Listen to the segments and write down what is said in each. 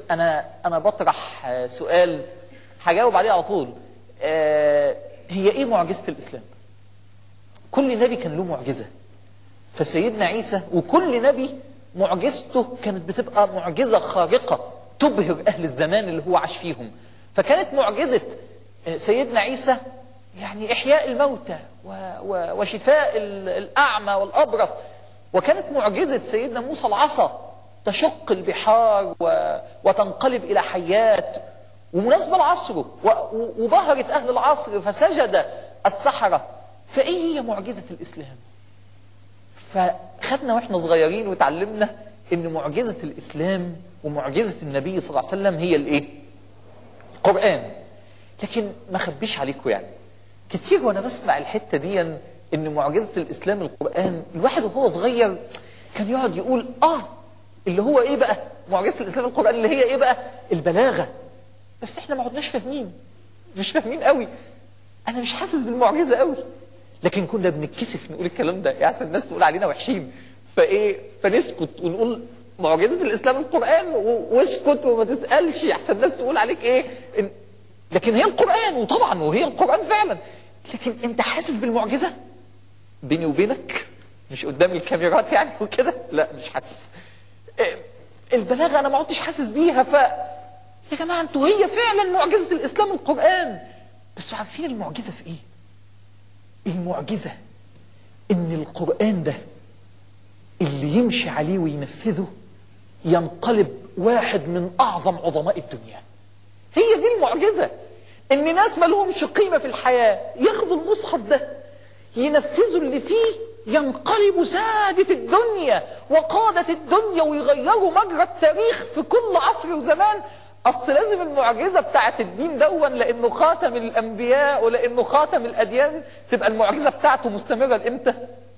انا انا بطرح آه، سؤال هجاوب عليه على طول آه، هي ايه معجزه الاسلام كل نبي كان له معجزه فسيدنا عيسى وكل نبي معجزته كانت بتبقى معجزه خارقه تبهر اهل الزمان اللي هو عاش فيهم فكانت معجزه آه، سيدنا عيسى يعني احياء الموتى و- و- وشفاء ال- الاعمى والابرص وكانت معجزه سيدنا موسى العصا تشق البحار و... وتنقلب الى حيات ومناسبه لعصره و... و- وبهرت اهل العصر فسجد السحره فايه هي معجزه الاسلام؟ فخدنا واحنا صغيرين وتعلمنا ان معجزه الاسلام ومعجزه النبي صلى الله عليه وسلم هي الايه؟ القران لكن ما خبيش عليكم يعني كتير وانا بسمع الحته دي ان معجزه الاسلام القران الواحد وهو صغير كان يقعد يقول اه اللي هو ايه بقى معجزه الاسلام القران اللي هي ايه بقى البلاغه بس احنا ما عدناش فاهمين مش فاهمين قوي انا مش حاسس بالمعجزه قوي لكن كنا بنتكسف نقول الكلام ده يعني الناس تقول علينا وحشين فايه فنسكت ونقول معجزه الاسلام القران و- واسكت وما تسالش احسن الناس تقول عليك ايه إن لكن هي القران وطبعا وهي القران فعلا لكن انت حاسس بالمعجزه بيني وبينك مش قدام الكاميرات يعني وكده لا مش حاسس إيه، البلاغه انا ما عدتش حاسس بيها ف يا جماعه انتوا هي فعلا معجزه الاسلام القران بس عارفين المعجزه في ايه المعجزه ان القران ده اللي يمشي عليه وينفذه ينقلب واحد من اعظم عظماء الدنيا هي دي المعجزه ان ناس ما لهمش قيمه في الحياه ياخدوا المصحف ده ينفذوا اللي فيه ينقلبوا سادة الدنيا وقادة الدنيا ويغيروا مجرى التاريخ في كل عصر وزمان أصل لازم المعجزة بتاعت الدين دون لأنه خاتم الأنبياء ولأنه خاتم الأديان تبقى المعجزة بتاعته مستمرة لإمتى؟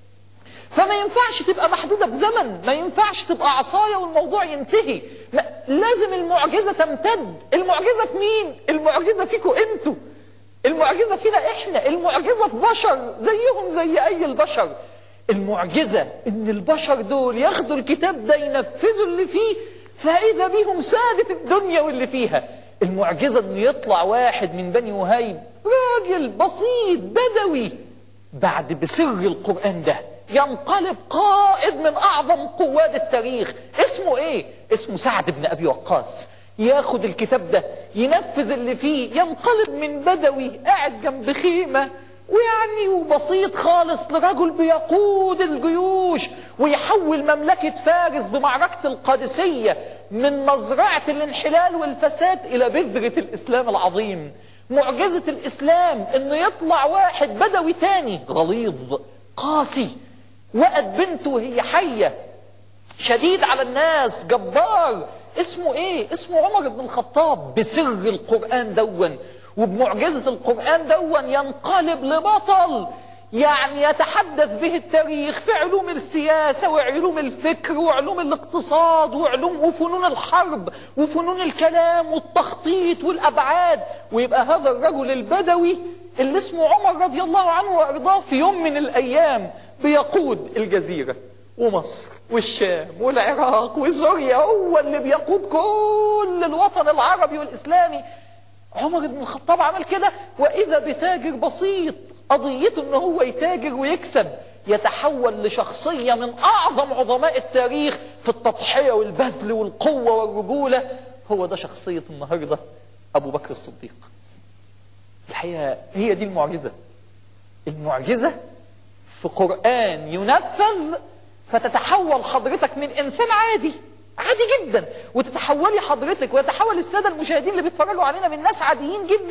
فما ينفعش تبقى محدودة بزمن ما ينفعش تبقى عصاية والموضوع ينتهي ما لازم المعجزة تمتد المعجزة في مين؟ المعجزة فيكم انتوا المعجزة فينا احنا المعجزة في بشر زيهم زي اي البشر المعجزة ان البشر دول ياخدوا الكتاب ده ينفذوا اللي فيه فاذا بيهم سادة الدنيا واللي فيها المعجزة ان يطلع واحد من بني وهيب راجل بسيط بدوي بعد بسر القرآن ده ينقلب قائد من أعظم قواد التاريخ اسمه إيه؟ اسمه سعد بن أبي وقاص ياخد الكتاب ده ينفذ اللي فيه ينقلب من بدوي قاعد جنب خيمة ويعني وبسيط خالص لرجل بيقود الجيوش ويحول مملكة فارس بمعركة القادسية من مزرعة الانحلال والفساد إلى بذرة الإسلام العظيم معجزة الإسلام إنه يطلع واحد بدوي تاني غليظ قاسي وقت بنته وهي حية شديد على الناس جبار اسمه ايه اسمه عمر بن الخطاب بسر القرآن دون وبمعجزة القرآن دون ينقلب لبطل يعني يتحدث به التاريخ في علوم السياسة وعلوم الفكر وعلوم الاقتصاد وعلوم وفنون الحرب وفنون الكلام والتخطيط والأبعاد ويبقى هذا الرجل البدوي اللي اسمه عمر رضي الله عنه وأرضاه في يوم من الأيام بيقود الجزيرة ومصر والشام والعراق وسوريا هو اللي بيقود كل الوطن العربي والإسلامي عمر بن الخطاب عمل كده وإذا بتاجر بسيط قضيته ان هو يتاجر ويكسب يتحول لشخصية من أعظم عظماء التاريخ في التضحية والبذل والقوة والرجولة هو ده شخصية النهاردة أبو بكر الصديق الحقيقة هي دي المعجزة المعجزة في قرآن ينفذ فتتحول حضرتك من إنسان عادي عادي جدا وتتحولي حضرتك ويتحول السادة المشاهدين اللي بيتفرجوا علينا من ناس عاديين جدا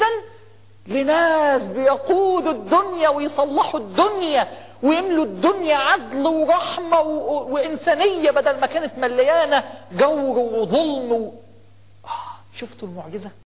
لناس بيقودوا الدنيا ويصلحوا الدنيا ويملوا الدنيا عدل ورحمة و... وإنسانية بدل ما كانت مليانة جور وظلم و... آه شفتوا المعجزة